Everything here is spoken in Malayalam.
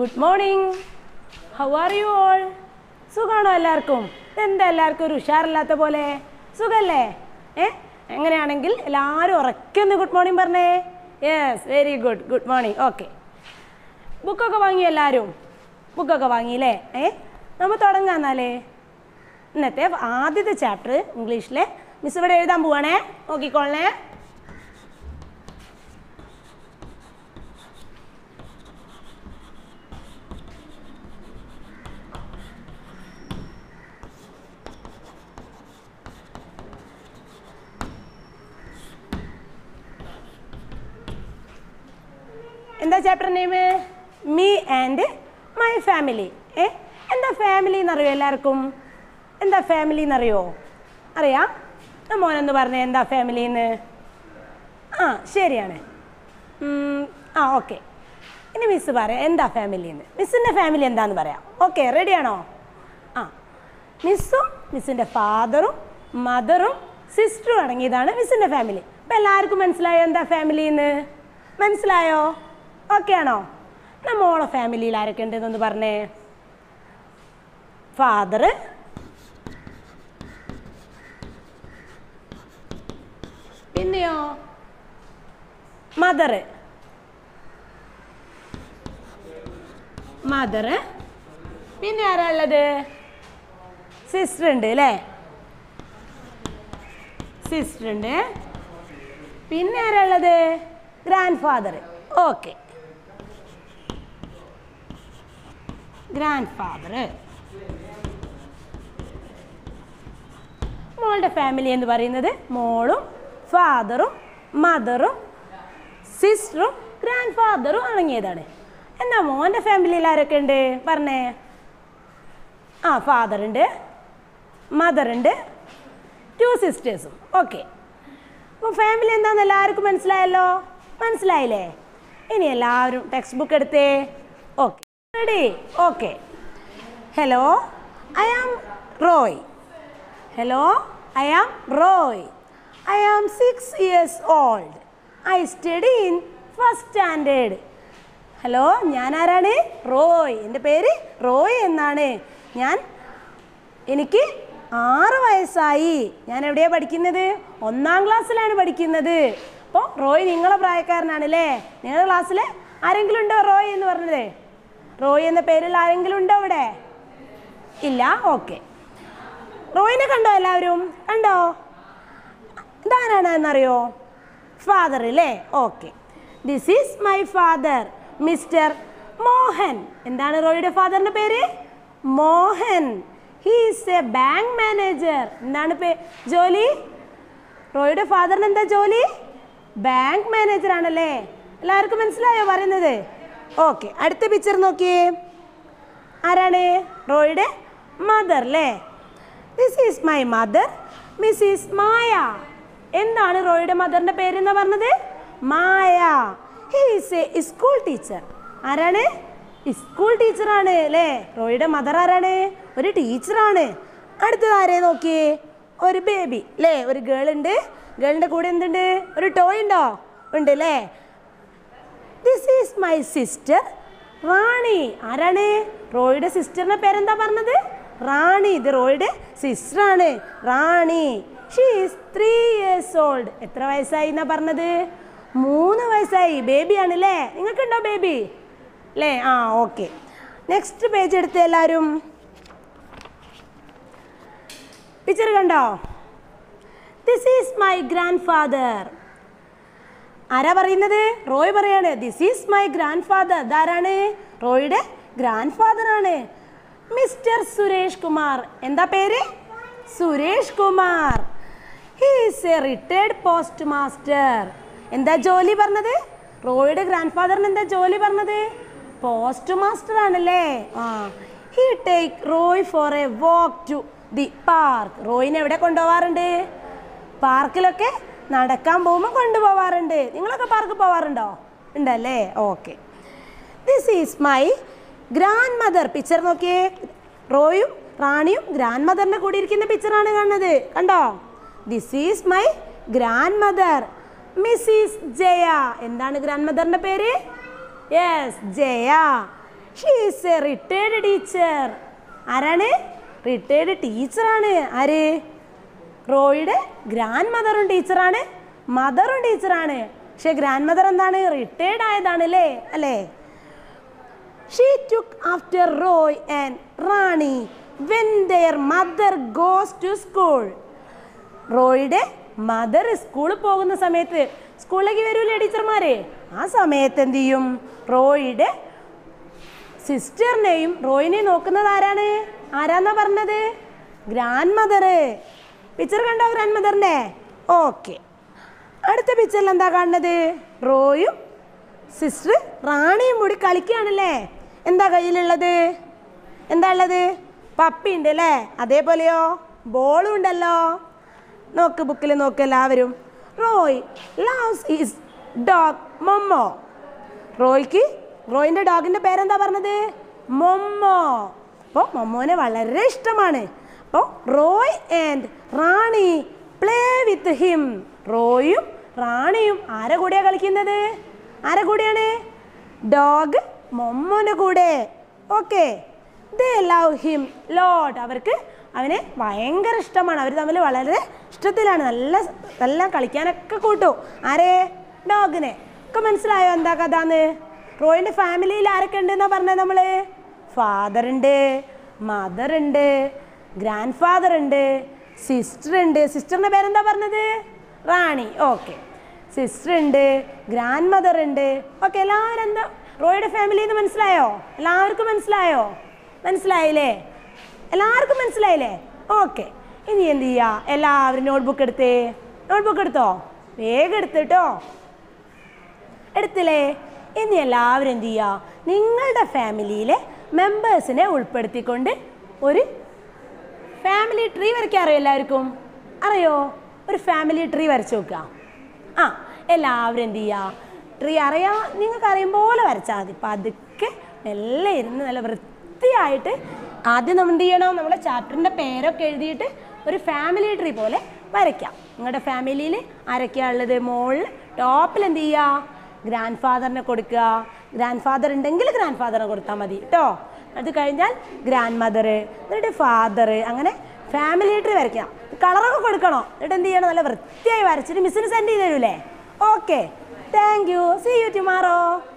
good morning how are you all സുഖാണോ എല്ലാവർക്കും എന്താ എല്ലാവർക്കും ഒരു ഉഷാറില്ലാത്ത പോലെ സുഖല്ലേ ഏ എങ്ങനെയാണെങ്കിൽ എല്ലാവരും ഉറക്കൊന്ന് ഗുഡ് മോർണിംഗ് പറഞ്ഞേ yes very good good morning okay ബുക്കൊക്കെ വാങ്ങി എല്ലാവരും ബുക്കൊക്കെ വാങ്ങിയില്ലേ ഏ നമ്മൾ തുടങ്ങാം എന്നാലേ ഇന്നത്തെ ആദ്യത്തെ ചാപ്റ്റർ ഇംഗ്ലീഷിലെ മിസ് ഇവിടെ എഴുതാൻ പോവാണേ നോക്കിക്കോളണേ എന്താ chapter name me and my family ഏ എന്താ ഫാമിലി എന്നറിയോ എല്ലാവർക്കും എന്താ ഫാമിലി എന്നറിയോ അറിയാം ആ മോനെന്ന് പറഞ്ഞേ എന്താ ഫാമിലി എന്ന് ആ ശരിയാണ് ഉം, ആ ഓക്കെ ഇനി മിസ് പറയാം എന്താ ഫാമിലി എന്ന് മിസ്സിൻ്റെ ഫാമിലി എന്താന്ന് പറയാം ഓക്കെ റെഡിയാണോ ആ മിസ്സും മിസ്സിൻ്റെ ഫാദറും മദറും സിസ്റ്ററും അടങ്ങിയതാണ് മിസ്സിൻ്റെ ഫാമിലി അപ്പം എല്ലാവർക്കും മനസ്സിലായോ എന്താ ഫാമിലി എന്ന് മനസ്സിലായോ ഓക്കെ ആണോ നമ്മളെ ഫാമിലിയിൽ ആരൊക്കെ ഉണ്ടെന്നൊന്ന് പറഞ്ഞേ ഫാദർ പിന്നെയോ മദർ മദർ പിന്നെ ആരാ ഉള്ളത് സിസ്റ്റർ ഉണ്ട് അല്ലേ സിസ്റ്റർ ഉണ്ട് പിന്നെ ആരാ ഉള്ളത് grandfather okay grandfather മോളുടെ ഫാമിലി എന്ന് പറയുന്നത് മോളും ഫാദറും മദറും സിസ്റ്ററും ഗ്രാൻഡ് ഫാദറും അടങ്ങിയതാണ് എന്നാ മോൻ്റെ ഫാമിലിയിൽ ആരൊക്കെ ഉണ്ട് പറഞ്ഞേ ആ ഫാദർ ഉണ്ട് മദർ ഉണ്ട് ടു സിസ്റ്റേഴ്സും ഓക്കെ അപ്പോൾ ഫാമിലി എന്താണെന്ന് എല്ലാവർക്കും മനസ്സിലായല്ലോ മനസ്സിലായില്ലേ ഇനി എല്ലാവരും ടെക്സ്റ്റ് ബുക്ക് എടുത്തേ okay ready okay hello I am Roy hello I am Roy I am six years old I study in first standard hello ഞാൻ ആരാണ് റോയ് എൻ്റെ പേര് റോയ് എന്നാണ് ഞാൻ എനിക്ക് ആറ് വയസ്സായി ഞാൻ എവിടെയാണ് പഠിക്കുന്നത് ഒന്നാം ക്ലാസ്സിലാണ് പഠിക്കുന്നത് അപ്പോൾ റോയ് നിങ്ങളെ പ്രായക്കാരനാണ് അല്ലേ നിങ്ങളുടെ ക്ലാസ്സിൽ ആരെങ്കിലും ഉണ്ടോ റോയ് എന്ന് പറഞ്ഞത് റോയ് എന്ന പേരുള്ള ആരെങ്കിലും ഉണ്ടോ ഇവിടെ ഇല്ല ഓക്കെ റോയിനെ കണ്ടോ എല്ലാവരും കണ്ടോ ഇതാരാണ് എന്നറിയോ ഫാദർ അല്ലേ okay this is my father mister Mohan എന്താണ് റോയിയുടെ ഫാദറിന്റെ പേര് Mohan he's a bank manager എന്താണ് പേ ജോലി റോയിയുടെ ഫാദറിന് എന്താ ജോലി ബാങ്ക് മാനേജർ ആണല്ലേ എല്ലാവർക്കും മനസ്സിലായോ പറയുന്നത് ഓക്കെ അടുത്ത പിക്ചർ നോക്കിയേ ആരാണ് റോയിയുടെ മദർ അല്ലേ this is my mother missus Maya എന്താണ് റോയിയുടെ മദറിന്റെ പേരെന്ന് പറഞ്ഞത് Maya he's a school teacher ആരാണ് സ്കൂൾ ടീച്ചറാണ് അല്ലേ റോയിയുടെ മദർ ആരാണ് ഒരു ടീച്ചറാണ് അടുത്തത് ആരെ നോക്കിയേ ഒരു ബേബി അല്ലേ ഒരു ഗേൾ ഉണ്ട് ഗേളിൻ്റെ കൂടെ എന്തുണ്ട് ഒരു ടോയ് ഉണ്ടോ ഉണ്ട് അല്ലേ this is my sister Rani ആരാണ് റോയുടെ സിസ്റ്ററിന്റെ പേരെന്താ പറഞ്ഞത് റാണി ഇത് റോയുടെ സിസ്റ്ററാണ് Rani she's three years old എത്ര വയസ്സായി എന്നാ പറഞ്ഞത് മൂന്ന് വയസ്സായി ബേബിയാണ് അല്ലേ നിങ്ങൾക്കുണ്ടോ ബേബി അല്ലേ ആ ഓക്കെ നെക്സ്റ്റ് പേജ് എടുത്ത് എല്ലാവരും പിക്ചർ കണ്ടോ this is my grandfather ആരാ പറയുന്നത് റോയ് പറയാണ് this is my grandfather ഇതാരാണ് റോയുടെ ഗ്രാൻഡ് ഫാദർ ആണ് മിസ്റ്റർ സുരേഷ് കുമാർ എന്താ പേര് Suresh Kumar he's a retired postmaster എന്താ ജോലി പറഞ്ഞത് റോയുടെ ഗ്രാൻഡ് ഫാദറിന് എന്താ ജോലി പറഞ്ഞത് പോസ്റ്റ് മാസ്റ്റർ ആണല്ലേ ആ he take Roy for a walk to the park റോയിനെ എവിടെ കൊണ്ടുപോവാറുണ്ട് പാർക്കിലൊക്കെ നടക്കാൻ പോകുമ്പോൾ കൊണ്ടുപോവാറുണ്ട് നിങ്ങളൊക്കെ പാർക്കിൽ പോവാറുണ്ടോ ഉണ്ടല്ലേ okay this is my grandmother picture നോക്കിയേ റോയും റാണിയും ഗ്രാൻഡ് മദറിൻ്റെ കൂടെ ഇരിക്കുന്ന പിക്ചറാണ് കാണുന്നത് കണ്ടോ this is my grandmother missus Jaya എന്താണ് ഗ്രാൻഡ് മദറിൻ്റെ പേര് yes Jaya she is a retired teacher ആരാണ് റിട്ടയർഡ് ടീച്ചറാണ് ആര് റോയുടെ ഗ്രാൻഡ് മദറും ടീച്ചറാണ് മദറും ടീച്ചറാണ് പക്ഷെ ഗ്രാൻഡ് മദർ എന്താണ് റിട്ടയർഡ് ആയതാണ് അല്ലേ അല്ലേ she took after Roy and Rani when their mother goes to school റോയുടെ മദർ സ്കൂളിൽ പോകുന്ന സമയത്ത് സ്കൂളിലേക്ക് വരൂലേ ടീച്ചർമാരെ ആ സമയത്ത് എന്ത് ചെയ്യും റോയുടെ സിസ്റ്ററിനെയും റോയിനെയും നോക്കുന്നത് ആരാണ് ആരാന്നാ പറഞ്ഞത് ഗ്രാൻഡ് മദർ പിക്ചർ കണ്ടോ ഗ്രാൻഡ് മദറിൻ്റെ ഓക്കെ അടുത്ത പിക്ചറിൽ എന്താ കാണുന്നത് റോയും സിസ്റ്റർ റാണിയും കൂടി കളിക്കുകയാണല്ലേ എന്താ കയ്യിലുള്ളത് എന്താ ഉള്ളത് പപ്പി ഉണ്ട് അല്ലേ അതേപോലെയോ ബോളും ഉണ്ടല്ലോ നോക്ക് ബുക്കിൽ നോക്ക് എല്ലാവരും Roy loves his dog Mommo റോയ്ക്ക് റോയിൻ്റെ ഡോഗിൻ്റെ പേരെന്താ പറഞ്ഞത് മൊമ്മോ അപ്പോൾ മൊമ്മോനെ വളരെ ഇഷ്ടമാണ് അപ്പോൾ Roy and Rani play with him റോയും റാണിയും ആരെ കൂടെയാണ് കളിക്കുന്നത് ആരെ കൂടെയാണ് ഡോഗ് മൊമ്മോൻ്റെ കൂടെ okay they love him lot അവർക്ക് അവനെ ഭയങ്കര ഇഷ്ടമാണ് അവർ തമ്മിൽ വളരെ ഇഷ്ടത്തിലാണ് നല്ല നല്ല കളിക്കാനൊക്കെ കൂട്ടും ആരെ ഡോഗിനെ ഒക്കെ മനസ്സിലായോ എന്താ കഥാന്ന് റോയിൻ്റെ ഫാമിലിയിൽ ആരൊക്കെ ഉണ്ടെന്നാ പറഞ്ഞത് നമ്മൾ ഫാദർ ഉണ്ട് മദർ ഉണ്ട് ഗ്രാൻഡ് ഫാദർ ഉണ്ട് സിസ്റ്റർ ഉണ്ട് സിസ്റ്ററിൻ്റെ പേരെന്താ പറഞ്ഞത് റാണി ഓക്കെ സിസ്റ്റർ ഉണ്ട് ഗ്രാൻഡ് മദർ ഉണ്ട് ഓക്കെ എല്ലാവരും എന്താ റോയുടെ ഫാമിലിയിൽ നിന്ന് മനസ്സിലായോ എല്ലാവർക്കും മനസ്സിലായോ മനസ്സിലായില്ലേ എല്ലാവർക്കും മനസ്സിലായില്ലേ ഓക്കെ ഇനി എന്ത് ചെയ്യുക എല്ലാവരും നോട്ട്ബുക്ക് എടുത്തേ നോട്ട്ബുക്ക് എടുത്തോ വേഗം എടുത്തിട്ടോ എടുത്തില്ലേ ഇനി എല്ലാവരും എന്ത് ചെയ്യുക നിങ്ങളുടെ ഫാമിലിയിലെ മെമ്പേഴ്സിനെ ഉൾപ്പെടുത്തിക്കൊണ്ട് ഒരു ഫാമിലി ട്രീ വരയ്ക്കാൻ അറിയോ എല്ലാവർക്കും അറിയോ ഒരു ഫാമിലി ട്രീ വരച്ച് നോക്കുക ആ എല്ലാവരും എന്ത് ചെയ്യുക ട്രീ അറിയാം നിങ്ങൾക്ക് അറിയും പോലെ വരച്ചാൽ മതി പതുക്കെ മെല്ലെ ഇരുന്ന് നല്ല വൃത്തിയായിട്ട് ആദ്യം നമ്മൾ എന്ത് ചെയ്യണം നമ്മുടെ ചാപ്റ്ററിൻ്റെ പേരൊക്കെ എഴുതിയിട്ട് ഒരു ഫാമിലി ട്രീ പോലെ വരയ്ക്കാം നിങ്ങളുടെ ഫാമിലിയിൽ ആരൊക്കെയാണ് ഉള്ളത് മുകളിൽ ടോപ്പിൽ എന്ത് ചെയ്യുക ഗ്രാൻഡ് ഫാദറിനെ കൊടുക്കുക ഗ്രാൻഡ് ഫാദർ ഉണ്ടെങ്കിൽ ഗ്രാൻഡ് ഫാദറിനെ കൊടുത്താൽ മതി കേട്ടോ അത് കഴിഞ്ഞാൽ ഗ്രാൻഡ് മദർ എന്നിട്ട് ഫാദർ അങ്ങനെ ഫാമിലി ട്രീ വരയ്ക്കണം കളറൊക്കെ കൊടുക്കണോ എന്നിട്ട് എന്ത് ചെയ്യണം നല്ല വൃത്തിയായി വരച്ചിട്ട് മിസ്സിന് സെൻഡ് ചെയ്ത് തരൂലേ okay thank you see you tomorrow